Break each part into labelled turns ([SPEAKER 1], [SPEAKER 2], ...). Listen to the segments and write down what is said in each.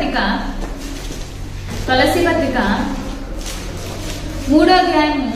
[SPEAKER 1] పత్రిక తులసి పత్రిక మూడో అధ్యాయము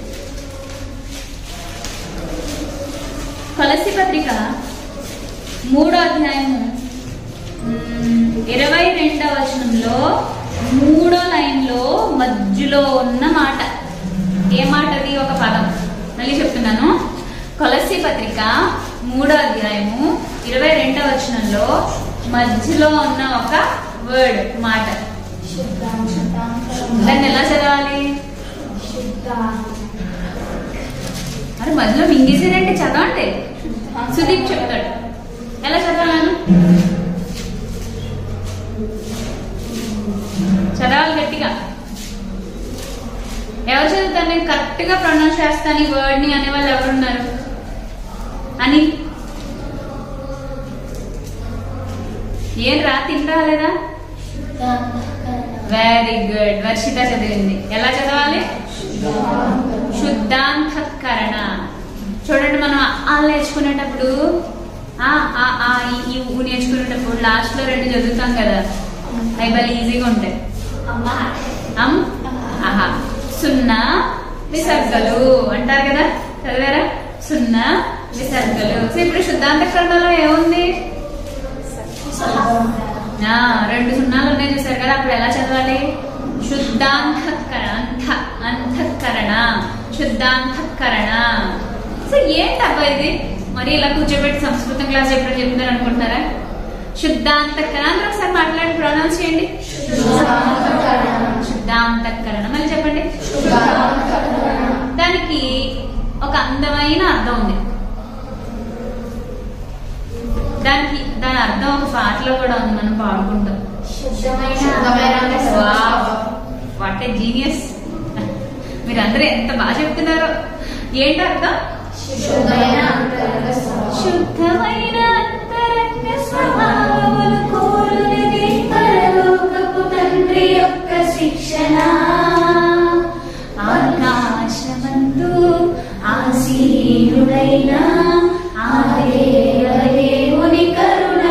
[SPEAKER 1] తులసి పత్రిక మూడో అధ్యాయము మ్, ఇరవై రెండవ వచనంలో మూడో లైన్లో మధ్యలో ఉన్న మాట ఏ మాట అది ఒక పదం మళ్ళీ చెప్తున్నాను కొలసి పత్రిక మూడో అధ్యాయము ఇరవై రెండవ వచనంలో మధ్యలో ఉన్న ఒక వర్డ్ మాట
[SPEAKER 2] శుద్ధాం శుద్ధాం
[SPEAKER 1] దాన్ని ఎలా చదవాలి
[SPEAKER 2] శుద్ధాం
[SPEAKER 1] మరి మధ్యలో మింగేసేదంటే చదవండి సుదీప్ చెప్తాడు ఎలా చదవాలను చదవాలి గట్టిగా ఎవరు చదువుతారు నేను కరెక్ట్ గా ప్రొనౌన్స్ చేస్తాను ఈ వర్డ్ ని అనే వాళ్ళు ఎవరున్నారు అని ఏం రా తిని రాలేదా వెరీ గుడ్ వర్షిత చదివింది ఎలా చదవాలి శుద్ధాంతఃకరణ చూడండి మనం ఆ నేర్చుకునేటప్పుడు ఆ ఆ ఆ ఈ, ఈ ఊ నేర్చుకునేటప్పుడు లాస్ట్ లో రెండు చదువుతాం కదా అవి భలే ఈజీగా ఉంటాయి
[SPEAKER 2] అమ్మా
[SPEAKER 1] అమ్ ఆహా సున్నా విసర్గలు అంటారు కదా చదివారా సున్నా విసర్గలు సో ఇప్పుడు శుద్ధాంతఃకరణలో ఏముంది ఆ, రెండు సున్నాలు ఉన్నాయి చూసారు కదా అప్పుడు ఎలా చదవాలి శుద్ధాంతఃకరణ అంత అంతఃకరణ శుద్ధాంతఃకరణ సో ఏంటబ్బా ఇది మరి ఇలా కూర్చోబెట్టి సంస్కృతం క్లాస్ ఎప్పుడు చెప్తున్నారు అనుకుంటున్నారా శుద్ధాంతఃకరణ అందరూ ఒకసారి మాట్లాడి ప్రొనౌన్స్ చేయండి శుద్ధాంతఃకరణ మళ్ళీ చెప్పండి దానికి ఒక అందమైన అర్థం ఉంది దానికి దాని అర్థం ఒక పాటలో కూడా ఉంది మనం పాడుకుంటాం
[SPEAKER 2] శుద్ధమైన
[SPEAKER 1] వాట్ ఏ జీనియస్ మీరందరూ ఎంత బాగా చెప్తున్నారో ఏంటి అర్థం
[SPEAKER 2] శుద్ధమైన అంతరంగ స్వభావం.
[SPEAKER 1] శుద్ధమైన అంతరంగ స్వభావములు కోరునది పరలోకపు తండ్రి యొక్క శిక్షణ ఆకాశమందు ఆసీనుడైన ఆ దేవదేవుని కరుణ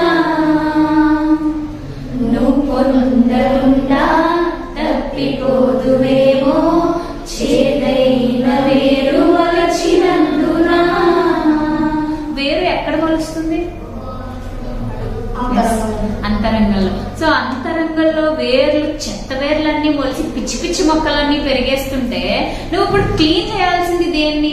[SPEAKER 1] నువ్వు పొందకుండా తప్పిపోదువేమో చేదైన వేరు వలచినందున వేరు ఎక్కడ మొలుస్తుంది అంతరంగంలో సో అంతరంగంలో వేర్లు చెత్త వేర్లన్నీ మొలిచి పిచ్చి పిచ్చి మొక్కలన్నీ పెరిగేస్తుంటే నువ్వు ఇప్పుడు క్లీన్ చేయాల్సింది దేన్ని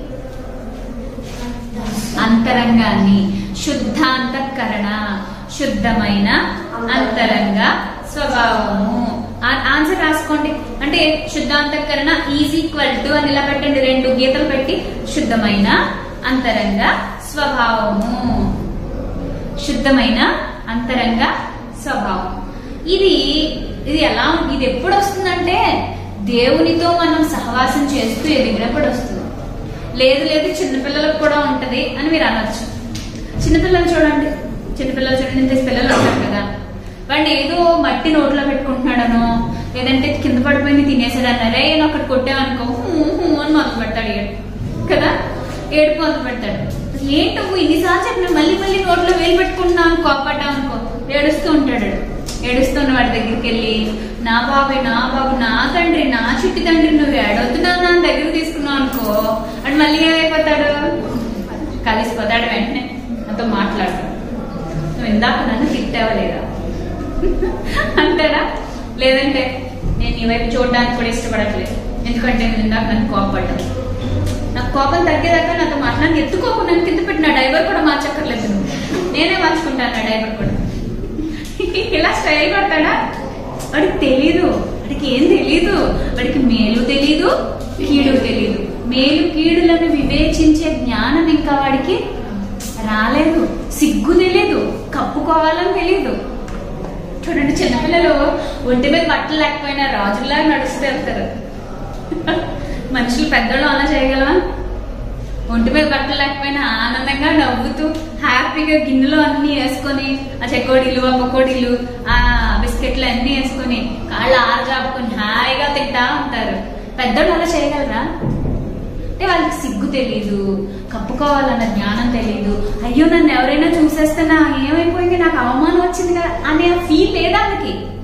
[SPEAKER 1] అంతరంగాన్ని శుద్ధాంతఃకరణ శుద్ధమైన అంతరంగ స్వభావము ఆ- ఆన్సర్ రాసుకోండి అంటే శుద్ధాంతఃకరణ ఈజ్ ఈక్వల్ టు అని ఇలా పెట్టండి రెండు గీతలు పెట్టి శుద్ధమైన అంతరంగ స్వభావము శుద్ధమైన అంతరంగ స్వభావం ఇది ఇది ఎలా ఇది ఎప్పుడు వస్తుందంటే దేవునితో మనం సహవాసం చేస్తూ ఎదిగినప్పుడు వస్తుంది లేదు లేదు చిన్నపిల్లలకు కూడా ఉంటది అని మీరు అనొచ్చు చిన్నపిల్లలు చూడండి చిన్నపిల్లలు చూడండి ఇంత పిల్లలు ఉంటారు కదా వాడిని ఏదో మట్టి నోట్లో పెట్టుకుంటున్నాడనో లేదంటే కింద పడిపోయింది తినేసాడన్న రే నేను ఒకటి కొట్టామనుకో హూ హూ అని మొదలు పెడతాడు ఏడు కదా ఏడుపు మొదలు పెడతాడు ఏంటి నువ్వు ఇన్నిసార్లు చెప్పిన మళ్ళీ మళ్ళీ నోట్లో వేలు పెట్టుకుంటున్నాను కోపడ్డావు అనుకో ఏడుస్తూ ఉంటాడు ఏడుస్తున్న వాడి దగ్గరికి వెళ్ళి నా బాబాయ్ నా బాబు నా తండ్రి నా చిట్టి తండ్రి నువ్వు ఏడవుతున్నావు నా దగ్గర తీసుకున్నావు అనుకో అని మళ్ళీ ఏమైపోతాడు కలిసిపోతాడు వెంటనే నాతో మాట్లాడతాడు నువ్వు ఇందాక నన్ను తిట్టావా లేదా అంటాడా లేదంటే నేను నీ వైపు చూడడానికి కూడా ఇష్టపడట్లేదు ఎందుకంటే నువ్వు ఇందాక నన్ను కోపడ్డావు నాకు కోపం తగ్గేదాకా నాతో మాట్లాడి ఎత్తుకోకు నన్ను కింద పెట్టిన డైవర్ కూడా మార్చక్కర్లేదు నువ్వు నేనే మార్చుకుంటాను నా డైవర్ కూడా ఇలా స్టైల్ పడతాడా వాడికి తెలీదు వాడికి ఏం తెలీదు వాడికి మేలు తెలీదు కీడు తెలీదు మేలు కీడులను వివేచించే జ్ఞానం ఇంకా వాడికి రాలేదు సిగ్గు తెలియదు కప్పుకోవాలని తెలియదు చూడండి చిన్నపిల్లలు ఒంటి మీద బట్టలు లేకపోయినా రాజుల్లాగా నడుస్తూ వెళ్తారు మనుషులు పెద్దోళ్ళు అలా చేయగలవా ఒంటి మీద బట్టలు లేకపోయినా ఆనందంగా నవ్వుతూ హ్యాపీగా గిన్నెలో అన్ని వేసుకొని ఆ చెకోడీలు ఆ పకోడీలు ఆ బిస్కెట్లు అన్ని వేసుకొని కాళ్ళు ఆరజాపుకొని హాయిగా తింటా ఉంటారు పెద్దోళ్ళు అలా చేయగలరా అంటే వాళ్ళకి సిగ్గు తెలీదు కప్పుకోవాలన్న జ్ఞానం తెలీదు అయ్యో నన్ను ఎవరైనా చూసేస్తే నా ఏమైపోయింది నాకు అవమానం వచ్చింది కదా అనే ఫీల్ లేదా వాళ్ళకి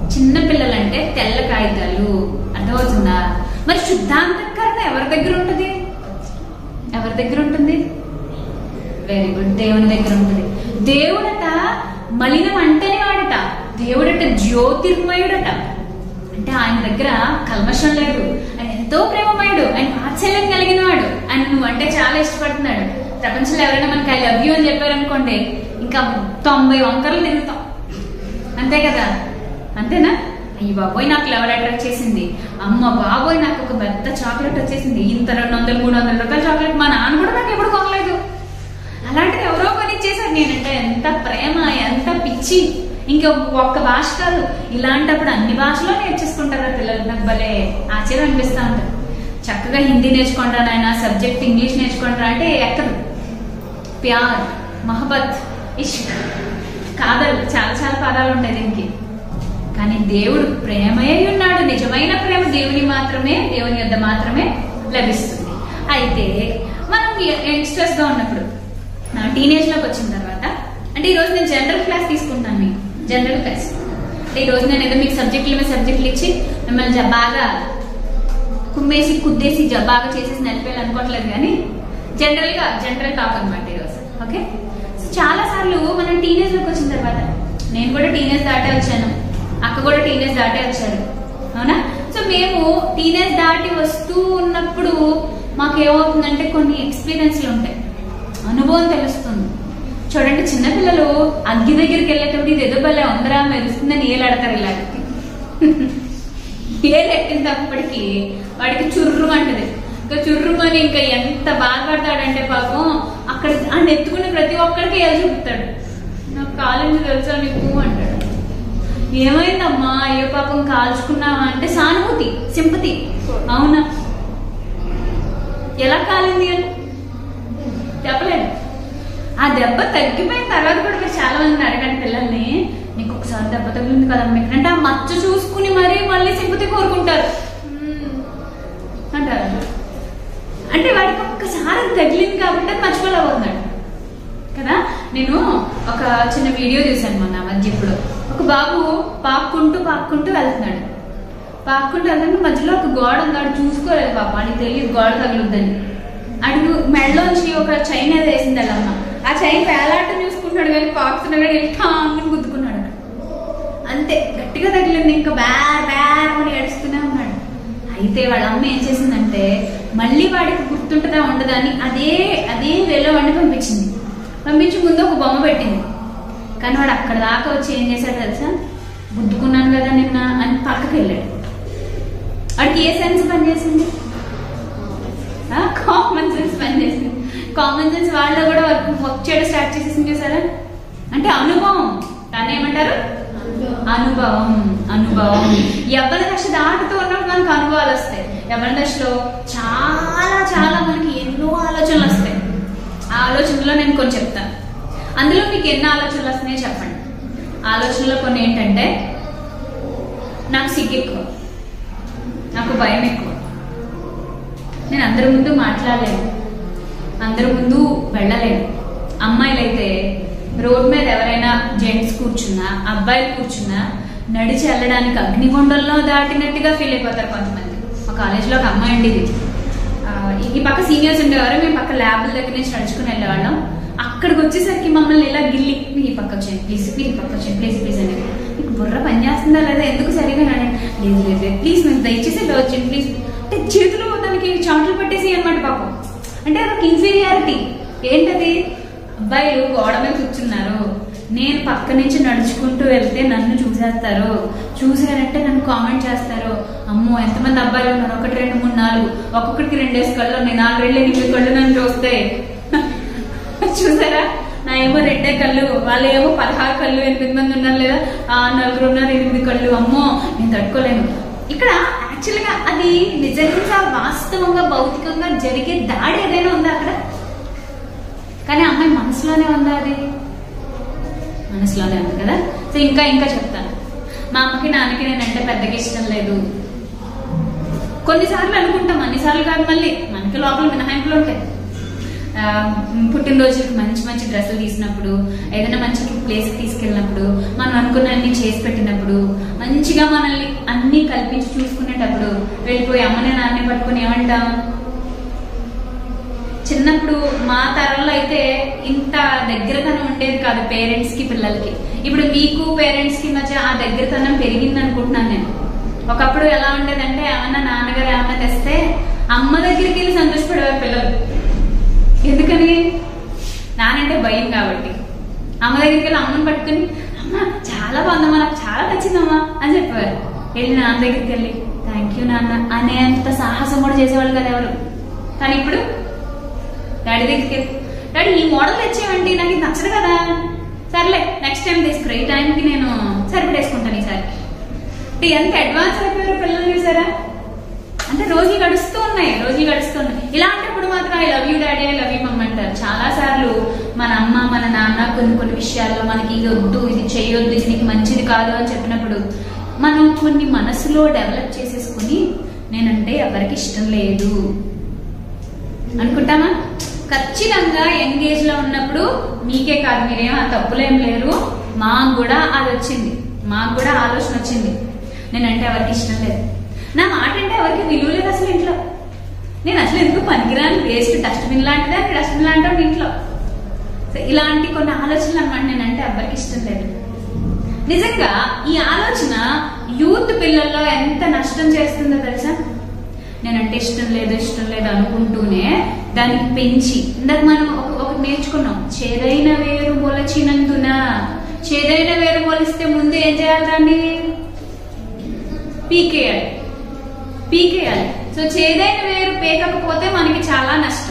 [SPEAKER 1] చిన్న పిల్లలంటే తెల్ల కాగితాలు అర్థమవుతుందా మరి శుద్ధాంతకరణ ఎవరి దగ్గర ఉంటుంది ఎవరి దగ్గర ఉంటుంది వెరీ గుడ్ దేవుని దగ్గర ఉంటుంది దేవుడట మలినం అంటేనే వాడట దేవుడట జ్యోతిర్మయుడట అంటే ఆయన దగ్గర కల్మషం లేదు ఆయన ఎంతో ప్రేమమయుడు ఆయన వాత్సల్యం కలిగిన వాడు ఆయన నువ్వు అంటే చాలా ఇష్టపడుతున్నాడు ప్రపంచంలో ఎవరైనా మనకి ఐ లవ్ యూ అని చెప్పారనుకోండి ఇంకా తొంభై వంకరలు తిరుగుతాం అంతే కదా అంతేనా అయ్యి బాబోయ్ నాకు లెవర్ అట్రాక్ట్ చేసింది అమ్మ బాబోయ్ నాకు ఒక పెద్ద చాక్లెట్ వచ్చేసింది ఇంత రెండు వందలు మూడు వందల రూపాయల చాక్లెట్ మా నాన్న కూడా నాకు ఎప్పుడు కొనలేదు అలాంటిది ఎవరో కొనిచ్చేసారు నేనంటే ఎంత ప్రేమ ఎంత పిచ్చి ఇంకా ఒక్క భాష కాదు ఇలాంటప్పుడు అన్ని భాషలో నేర్చేసుకుంటారా పిల్లలు నాకు భలే ఆశ్చర్యం అనిపిస్తా ఉంటుంది చక్కగా హిందీ నేర్చుకుంటాను ఆయన సబ్జెక్ట్ ఇంగ్లీష్ నేర్చుకుంటారా అంటే ఎక్కదు ప్యార్ మహబత్ ఇష్క్ కాదల్ చాలా చాలా పదాలు ఉంటాయి దీనికి కానీ దేవుడు ప్రేమయ్య ఉన్నాడు నిజమైన ప్రేమ దేవుని మాత్రమే దేవుని యొద్ద మాత్రమే లభిస్తుంది అయితే మనం యంగ్స్టర్స్ గా ఉన్నప్పుడు టీనేజ్ లోకి వచ్చిన తర్వాత అంటే ఈ రోజు నేను జనరల్ క్లాస్ తీసుకుంటాను మీకు జనరల్ క్లాస్ అంటే ఈ రోజు నేను ఏదో మీకు సబ్జెక్టుల మీద సబ్జెక్టులు ఇచ్చి మిమ్మల్ని జ- బాగా కుమ్మేసి కుద్దేసి జ- బాగా చేసేసి నడిపేయాలి అనుకోవట్లేదు కానీ జనరల్ గా జనరల్ టాక్ అనమాట ఈరోజు ఓకే సో చాలా సార్లు మనం టీనేజ్ లోకి వచ్చిన తర్వాత నేను కూడా టీనేజ్ దాటే వచ్చాను అక్క కూడా టీనేజ్ దాటే వచ్చారు అవునా సో మేము టీనేజ్ దాటి వస్తూ ఉన్నప్పుడు మాకు ఏమవుతుందంటే కొన్ని ఎక్స్పీరియన్స్లు ఉంటాయి అనుభవం తెలుస్తుంది చూడండి చిన్నపిల్లలు అగ్గి దగ్గరికి వెళ్ళేటప్పుడు ఇది ఏదో భలే ఉందరా మెరుస్తుందని ఏలాడతారు ఇలాగ ఏలెట్టినప్పటికీ వాడికి చుర్రు అంటది ఇంకా చుర్రుమని ఇంకా ఎంత బాధపడతాడంటే పాపం అక్కడ ఆ ఎత్తుకునే ప్రతి ఒక్కరికి ఏదో చూపుతాడు నాకు కాలేజీ తెలుసా నీకు అంటాడు ఏమైందమ్మా అయ్యో పాపం కాల్చుకున్నావా అంటే సానుభూతి సింపతి అవునా ఎలా కాలింది అని చెప్పలేదు ఆ దెబ్బ తగ్గిపోయిన తర్వాత కూడా మీరు చాలా మంది అడగండి పిల్లల్ని నీకు ఒకసారి దెబ్బ తగిలింది కదా మీకు అంటే ఆ మచ్చ చూసుకుని మరీ మళ్ళీ సింపతి కోరుకుంటారు "మ్మ్" అంటారు అంటే వాడికి ఒక్కసారి అది తగిలింది కాబట్టి అది మర్చిపోలేకపోతున్నాడు కదా నేను ఒక చిన్న వీడియో చూశాను మొన్న ఆ మధ్య ఇప్పుడు ఒక బాబు పాక్కుంటూ పాక్కుంటూ వెళ్తున్నాడు పాక్కుంటూ వెళ్తుంటే మధ్యలో ఒక గోడ ఉంది ఆడు చూసుకోలేదు పాప అని తెలియదు గోడ తగులుద్దని అడుగు మెడలోంచి ఒక చైన్ ఏదో వేసింది అల్లమ్మ ఆ చైన్ వేలాటం చూసుకుంటున్నాడు కానీ పాకుతున్నాడు కానీ టాంగ్ గుద్దుకున్నాడు అంతే గట్టిగా తగిలింది ఇంకా బ్యార్ బ్యార్ అని ఏడుస్తూనే ఉన్నాడు అయితే వాళ్ళ అమ్మ ఏం చేసిందంటే మళ్ళీ వాడికి గుర్తుంటుందా ఉండదా అని అదే అదే వేలో వాడిని పంపించింది పంపించి ముందు ఒక బొమ్మ పెట్టింది కానీ వాడు అక్కడ దాకా వచ్చి ఏం చేశాడు తెలుసా గుద్దుకున్నాను కదా నిన్న అని పక్కకి వెళ్ళాడు వాడికి ఏ సెన్స్ పనిచేసింది కామన్ సెన్స్ పనిచేసింది కామన్ సెన్స్ వాళ్ళ కూడా వర్క్ వర్క్ చేయడం స్టార్ట్ చేసేసింది చూసారా అంటే అనుభవం దాన్ని ఏమంటారు అనుభవం అనుభవం యవ్వన దశ దాటుతూ ఉన్నప్పుడు మనకు అనుభవాలు వస్తాయి యవ్వన దశలో చాలా చాలా మనకి ఎన్నో ఆలోచనలు వస్తాయి ఆ ఆలోచనలో నేను కొన్ని చెప్తాను అందులో మీకు ఎన్ని ఆలోచనలు వస్తున్నాయో చెప్పండి ఆలోచనలో కొన్ని ఏంటంటే నాకు సిగ్గు ఎక్కువ నాకు భయం ఎక్కువ నేను అందరి ముందు మాట్లాడలేను అందరి ముందు వెళ్ళలేను అమ్మాయిలైతే రోడ్ మీద ఎవరైనా జెంట్స్ కూర్చున్నా అబ్బాయిలు కూర్చున్నా నడిచి వెళ్ళడానికి అగ్నిగుండంలో దాటినట్టుగా ఫీల్ అయిపోతారు కొంతమంది మా కాలేజీలో ఒక అమ్మాయి ఉండేది ఆ, ఈ- ఈ పక్క సీనియర్స్ ఉండేవారు మేము పక్క ల్యాబ్ల దగ్గర నుంచి నడుచుకుని వెళ్ళేవాళ్ళం అక్కడికి వచ్చేసరికి మమ్మల్ని ఇలా గిల్లి మీరు ఈ పక్క వచ్చేయండి ప్లీజ్ మీరు ఈ పక్క వచ్చేయండి ప్లీజ్ ప్లీజ్ అని మీకు బుర్ర పని చేస్తుందా లేదా ఎందుకు సరిగా నడండి లేదు లేదు లేదు ప్లీజ్ మేము దయచేసి ఇలా వచ్చేయండి ప్లీజ్ అంటే చేతిలో దానికి చాట్లు పెట్టేసి అనమాట పాపం అంటే అదొక ఇన్ఫీరియారిటీ ఏంటది అబ్బాయిలు గోడ మీద కూర్చున్నారు నేను పక్క నుంచి నడుచుకుంటూ వెళ్తే నన్ను చూసేస్తారు చూసారంటే నన్ను కామెంట్ చేస్తారు అమ్మో ఎంతమంది అబ్బాయిలు ఉన్నారు ఒకటి రెండు మూడు నాలుగు ఒక్కొక్కడికి రెండేసి కళ్ళు ఉన్నాయి నాలుగు రెండు ఎనిమిది కళ్ళు నన్ను చూస్తాయి చూసారా నా ఏమో రెండే కళ్ళు వాళ్ళు ఏమో పదహారు కళ్ళు ఎనిమిది మంది ఉన్నారు లేదా ఆ నలుగురు ఉన్నారు ఎనిమిది కళ్ళు అమ్మో నేను తట్టుకోలేను ఇక్కడ యాక్చువల్ గా అది నిజంగా వాస్తవంగా భౌతికంగా జరిగే దాడి ఏదైనా ఉందా అక్కడ కానీ ఆ అమ్మాయి మనసులోనే ఉందా అది మనసులోనే ఉంది కదా సో ఇంకా ఇంకా చెప్తాను మా అమ్మకి నాన్నకి నేనంటే పెద్దగా ఇష్టం లేదు కొన్నిసార్లు అనుకుంటాం అన్నిసార్లు కాదు మళ్ళీ మనకి లోపల మినహాయింపులు ఉంటాయి ఆ, పుట్టినరోజులకు మంచి మంచి డ్రెస్సులు తీసినప్పుడు ఏదైనా మంచి ప్లేస్ తీసుకెళ్ళినప్పుడు మనం అనుకున్నన్ని చేసి పెట్టినప్పుడు మంచిగా మనల్ని అన్ని కల్పించి చూసుకునేటప్పుడు వెళ్ళిపోయి అమ్మని నాన్నే పట్టుకుని ఏమంటాం చిన్నప్పుడు మా తరంలో అయితే ఇంత దగ్గరతనం ఉండేది కాదు పేరెంట్స్ కి పిల్లలకి ఇప్పుడు మీకు పేరెంట్స్ కి మధ్య ఆ దగ్గరతనం పెరిగింది అనుకుంటున్నాను నేను ఒకప్పుడు ఎలా ఉండేదంటే ఏమన్నా నాన్నగారు ఏమన్నా తెస్తే అమ్మ దగ్గరికి వెళ్ళి సంతోషపడేవారు పిల్లలు ఎందుకని నానంటే భయం కాబట్టి అమ్మ దగ్గరికి వెళ్ళి అమ్మని పట్టుకుని అమ్మ చాలా బాగుందమ్మా నాకు చాలా నచ్చిందమ్మా అని చెప్పేవారు వెళ్ళి నాన్న దగ్గరికి వెళ్ళి థ్యాంక్ యూ నాన్న అనేంత సాహసం కూడా చేసేవాళ్ళు కదా ఎవరు కానీ ఇప్పుడు డాడీ దగ్గరికి వెళ్ళి, డాడీ ఈ మోడల్ తెచ్చేవండి నాకు ఇది నచ్చదు కదా సర్లే నెక్స్ట్ టైం తీసుకురా ఈ టైంకి నేను సరిపడేసుకుంటాను ఈసారి అంటే ఎంత అడ్వాన్స్ అయిపోయారు పిల్లలు చూసారా అంటే రోజులు గడుస్తూ ఉన్నాయి రోజులు గడుస్తూ ఉన్నాయి ఇలాంటప్పుడు మాత్రం I love you daddy I love you mum అంటారు చాలా సార్లు మన అమ్మ మన నాన్న కొన్ని కొన్ని విషయాల్లో మనకి ఇది వద్దు ఇది చేయొద్దు ఇది నీకు మంచిది కాదు అని చెప్పినప్పుడు మనం కొన్ని మనసులో డెవలప్ చేసేసుకుని నేనంటే ఎవరికి ఇష్టం లేదు అనుకుంటామా ఖచ్చితంగా ఎంగేజ్ లో ఉన్నప్పుడు మీకే కాదు మీరేం ఆ తప్పులేం లేరు మాకు కూడా అది వచ్చింది మాకు కూడా ఆలోచన వచ్చింది నేనంటే ఎవరికి ఇష్టం లేదు నా మాట అంటే ఎవరికి విలువ లేదు అసలు ఇంట్లో నేను అసలు ఎందుకు పనికిరాని వేస్ట్ డస్ట్బిన్ లాంటిదే డస్ట్బిన్ లాంటి ఇంట్లో సో ఇలాంటి కొన్ని ఆలోచనలు అనమాట నేనంటే ఎవరికి ఇష్టం లేదు నిజంగా ఈ ఆలోచన యూత్ పిల్లల్లో ఎంత నష్టం చేస్తుందో తెలుసా నేనంటే ఇష్టం లేదు ఇష్టం లేదు అనుకుంటూనే దానికి పెంచి ఇందాక మనం ఒక ఒకటి నేర్చుకున్నాం చేదైన వేరు మొలచినందున చేదైన వేరు మొలిస్తే ముందు ఏం చేయాలి దాన్ని పీకేయాలి పీకేయాలి సో చేదైన వేరు పేకకపోతే మనకి చాలా నష్టం